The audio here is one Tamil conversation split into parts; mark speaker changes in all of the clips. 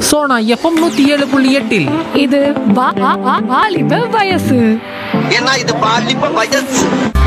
Speaker 1: சோனா எஃப்எம் நூத்தி ஏழு புள்ளி எட்டில்
Speaker 2: இது வா- வா- வா- வாலிப வயசு
Speaker 3: ஏன்னா இது பாலிப்ப வயசு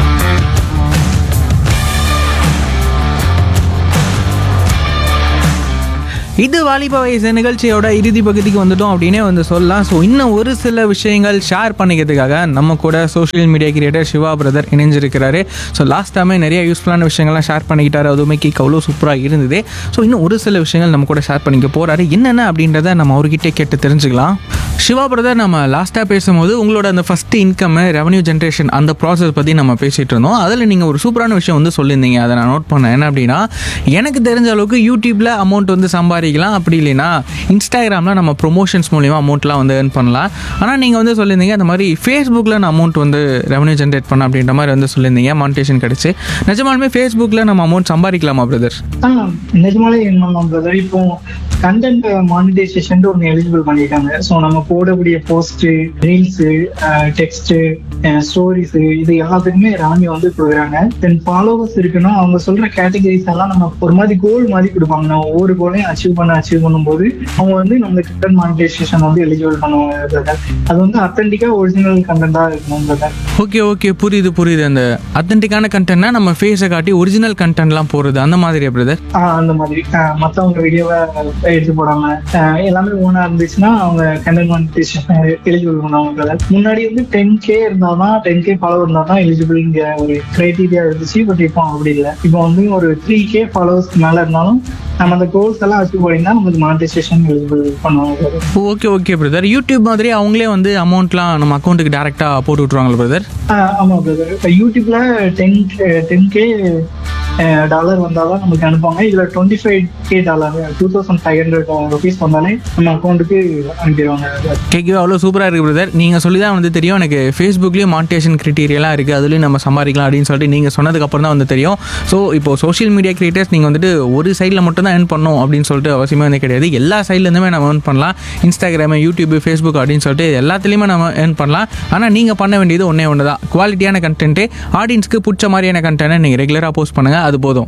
Speaker 4: இது வாலிப வயசு நிகழ்ச்சியோட இறுதி பகுதிக்கு வந்துட்டோம் அப்படின்னே வந்து சொல்லலாம் ஸோ இன்னும் ஒரு சில விஷயங்கள் ஷேர் பண்ணிக்கிறதுக்காக நம்ம கூட social media creator Siva brother இணைஞ்சிருக்கிறாரு ஸோ லாஸ்ட் டைமே நிறைய யூஸ்ஃபுல்லான விஷயங்கள்லாம் ஷேர் பண்ணிக்கிட்டாரு அதுவுமே கேட்க அவ்வளோ சூப்பராக இருந்தது ஸோ இன்னும் ஒரு சில விஷயங்கள் நம்ம கூட ஷேர் பண்ணிக்க போகிறாரு என்னென்ன அப்படின்றத நம்ம அவர்கிட்டே கேட்டு தெரிஞ்சுக்கலாம் சிவா பிரதர் நம்ம லாஸ்ட்டாக பேசும்போது உங்களோட அந்த ஃபஸ்ட்டு இன்கம் ரெவன்யூ ஜென்ரேஷன் அந்த ப்ராசஸ் பற்றி நம்ம பேசிகிட்டு இருந்தோம் அதில் நீங்கள் ஒரு சூப்பரான விஷயம் வந்து சொல்லியிருந்தீங்க அதை நான் நோட் பண்ணேன் என்ன அப்படின்னா எனக்கு தெரிஞ்ச அளவுக்கு யூடியூப்பில் அமௌண்ட் வந்து சம்பாதிக்கலாம் அப்படி இல்லைன்னா இன்ஸ்டாகிராமில் நம்ம ப்ரொமோஷன்ஸ் மூலிமா அமௌண்ட்லாம் வந்து earn பண்ணலாம் ஆனால் நீங்கள் வந்து சொல்லியிருந்தீங்க அந்த மாதிரி ஃபேஸ்புக்கில் நான் அமௌண்ட் வந்து ரெவன்யூ ஜென்ரேட் பண்ண அப்படின்ற மாதிரி வந்து சொல்லியிருந்தீங்க மானிட்டேஷன் கிடச்சி நிஜமாலுமே ஃபேஸ்புக்கில் நம்ம அமௌண்ட் சம்பாதிக்கலாமா பிரதர்
Speaker 5: ஆ நிஜமாலே என்ன பிரதர் இப்போ கண்டென்ட் மானிட்டைசேஷன் ஒன்று எலிஜிபிள் பண்ணியிருக்காங்க ஸோ நம்ம போடக்கூடிய போஸ்ட் ரீல்ஸ் டெக்ஸ்ட் ஸ்டோரிஸ் இது எல்லாத்துக்குமே ராமி வந்து கொடுக்குறாங்க தென் ஃபாலோவர்ஸ் இருக்குன்னா அவங்க சொல்ற கேட்டகரிஸ் எல்லாம் நம்ம ஒரு மாதிரி கோல் மாதிரி கொடுப்பாங்க நம்ம ஒவ்வொரு கோலையும் அச்சீவ் பண்ண அச்சீவ் பண்ணும்போது அவங்க வந்து நம்மளுக்கு கண்டென்ட் மானிட்டைசேஷன் வந்து எலிஜிபிள் பண்ணுவாங்க brother. அது வந்து அத்தன்டிக்கா ஒரிஜினல் கண்டென்ட்டா இருக்கணும் பிரதர்
Speaker 4: ஓகே ஓகே புரியுது புரியுது அந்த அத்தன்டிக்கான கண்டென்ட்னா நம்ம ஃபேஸை காட்டி ஒரிஜினல் கண்டென்ட்லாம் போடுறது அந்த மாதிரியா பிரதர்
Speaker 5: ஆஹ் அந்த மாதிரி ஆஹ் மத்தவங்க வீடியோவை எடுத்து போடாம ஆஹ் எல்லாமே ஓனா இருந்துச்சுன்னா அவங்க கண்டென்ட் மானிட்டேஷன் எலிஜிபிள் பண்ணுவாங்க brother. முன்னாடி வந்து டென் கே இருந்தாதான் டென் கே ஃபாலோவர் இருந்தா தான் எலிஜிபிள்ங்கிற ஒரு கிரைட்டீரியா இருந்துச்சு பட் இப்போ அப்படி இல்லை இப்போ வந்து ஒரு த்ரீ கே ஃபாலோவர்ஸ் மேல இருந்தாலும் நம்ம அந்த கோல்ஸ் எல்லாம் அச்சீவ் பண்ணினா நமக்கு மானிட்டைசேஷன் எலிஜிபிள் பண்ணுவாங்க brother.
Speaker 4: Okay okay brother YouTube மாதிரி அவங்களே வந்து அமௌண்ட்லாம் நம்ம அக்கௌண்ட்டுக்கு டேரெக்டாக போட்டு விட்ருவாங்களா பிரதர்
Speaker 5: ஆஹ் ஆமா பிரதர் இப்போ யூடியூப்ல டென் டென் கே டாலர் வந்தாதான் நமக்கு அனுப்புவாங்க இதுல twenty five K dollar two thousand five hundred rupees வந்தாலே நம்ம அக்கௌண்ட்டுக்கு அனுப்பிடுவாங்க
Speaker 4: கேட்கவே அவ்வளோ சூப்பராக இருக்குது பிரதர் நீங்கள் சொல்லி தான் வந்து தெரியும் எனக்கு ஃபேஸ்புக்லேயும் மானிட்டேஷன் க்ரிட்டீரியெல்லாம் இருக்குது அதுலேயும் நம்ம சம்பாதிக்கலாம் அப்படின்னு சொல்லிட்டு நீங்கள் சொன்னதுக்கப்புறம் தான் வந்து தெரியும் ஸோ இப்போ சோஷியல் மீடியா கிரியேட்டர்ஸ் நீங்கள் வந்துட்டு ஒரு சைடில் மட்டும் தான் earn பண்ணணும் அப்படின்னு சொல்லிட்டு அவசியமே வந்து கிடையாது எல்லா சைட்லேருந்துமே நம்ம earn பண்ணலாம் இன்ஸ்டாகிராமு யூடியூப் ஃபேஸ்புக் அப்படின்னு சொல்லிட்டு எல்லாத்துலேயுமே நம்ம earn பண்ணலாம் ஆனால் நீங்கள் பண்ண வேண்டியது ஒன்றே ஒன்று தான் குவாலிட்டியான கண்டென்ட்டு ஆடியன்ஸ்க்கு பிடிச்ச மாதிரியான கண்டென்ட்டை நீங்கள் ரெகுலராக போஸ்ட் பண்ணுங்கள் அது போதும்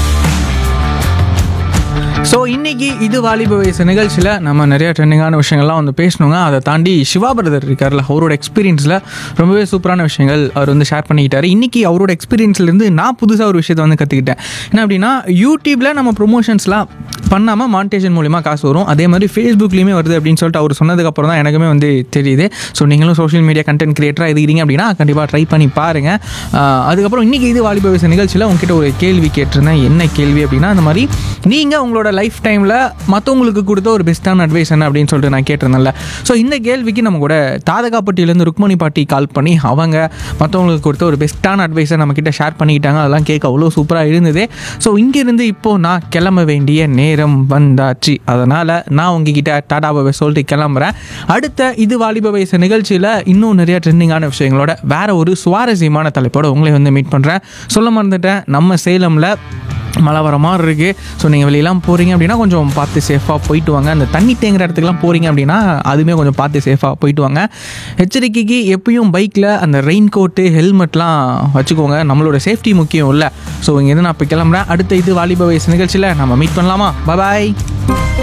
Speaker 4: ஸோ இன்னைக்கு இது வாலிப வயசு நிகழ்ச்சியில் நம்ம நிறைய ட்ரெண்டிங்கான விஷயங்கள்லாம் வந்து பேசணுங்க அதை தாண்டி சிவா பிரதர் இருக்கார்ல அவரோட எக்ஸ்பீரியன்ஸில் ரொம்பவே சூப்பரான விஷயங்கள் அவர் வந்து ஷேர் பண்ணிக்கிட்டாரு இன்னைக்கு அவரோட எக்ஸ்பீரியன்ஸ்லேருந்து நான் புதுசாக ஒரு விஷயத்தை வந்து கற்றுக்கிட்டேன் என்ன அப்படின்னா யூடியூப்பில் நம்ம ப்ரொமோஷன்ஸ்லாம் பண்ணாமல் மானிட்டேஷன் மூலிமா காசு வரும் அதே மாதிரி ஃபேஸ்புக்லேயுமே வருது அப்படின்னு சொல்லிட்டு அவர் சொன்னதுக்கப்புறம் தான் எனக்குமே வந்து தெரியுது ஸோ நீங்களும் சோஷியல் மீடியா கண்டென்ட் கிரியேட்டராக இருக்கிறீங்க அப்படின்னா கண்டிப்பாக ட்ரை பண்ணி பாருங்கள் ஆஹ் அதுக்கப்புறம் இன்றைக்கி இது வாலிப வயசு நிகழ்ச்சியில் உங்ககிட்ட ஒரு கேள்வி கேட்டிருந்தேன் என்ன கேள்வி அப்படின்னா அந்த மாதிரி நீங்கள் உங்களோட லைஃப் டைமில் மற்றவங்களுக்கு கொடுத்த ஒரு பெஸ்ட்டான அட்வைஸ் என்ன அப்படின்னு சொல்லிட்டு நான் கேட்டிருந்தேன்ல ஸோ இந்த கேள்விக்கு நம்ம கூட தாதகாப்பட்டியிலேருந்து ருக்மணி பாட்டி கால் பண்ணி அவங்க மற்றவங்களுக்கு கொடுத்த ஒரு பெஸ்ட்டான அட்வைஸை நம்மக்கிட்ட ஷேர் பண்ணிக்கிட்டாங்க அதெல்லாம் கேட்க அவ்வளோ சூப்பராக இருந்தது ஸோ இங்கேருந்து இப்போது நான் கிளம்ப வேண்டிய நேரம் வந்தாச்சு அதனால் நான் உங்ககிட்ட டாடா பாபா சொல்லிட்டு கிளம்புறேன் அடுத்த இது வாலிப வயசு நிகழ்ச்சியில் இன்னும் நிறைய ட்ரெண்டிங்கான விஷயங்களோட வேற ஒரு சுவாரஸ்யமான தலைப்போட உங்களை வந்து மீட் பண்ணுறேன் சொல்ல மறந்துட்டேன் நம்ம சேலமில் மழை வர மாதிரி இருக்குது ஸோ நீங்கள் வெளியெல்லாம் போகிறீங்க அப்படின்னா கொஞ்சம் பார்த்து சேஃபாக போயிட்டு வாங்க அந்த தண்ணி தேங்குற இடத்துக்குலாம் போகிறீங்க அப்படின்னா அதுவுமே கொஞ்சம் பார்த்து சேஃபாக போயிட்டு வாங்க எச்சரிக்கைக்கு எப்பயும் பைக்கில் அந்த ரெயின் கோட்டு ஹெல்மெட்லாம் வச்சுக்கோங்க நம்மளோட சேஃப்டி முக்கியம் இல்லை ஸோ இங்கேருந்து நான் இப்போ கிளம்புறேன் அடுத்த இது வாலிப வயசு நிகழ்ச்சியில் நம்ம மீட் பண்ணலாமா பாய்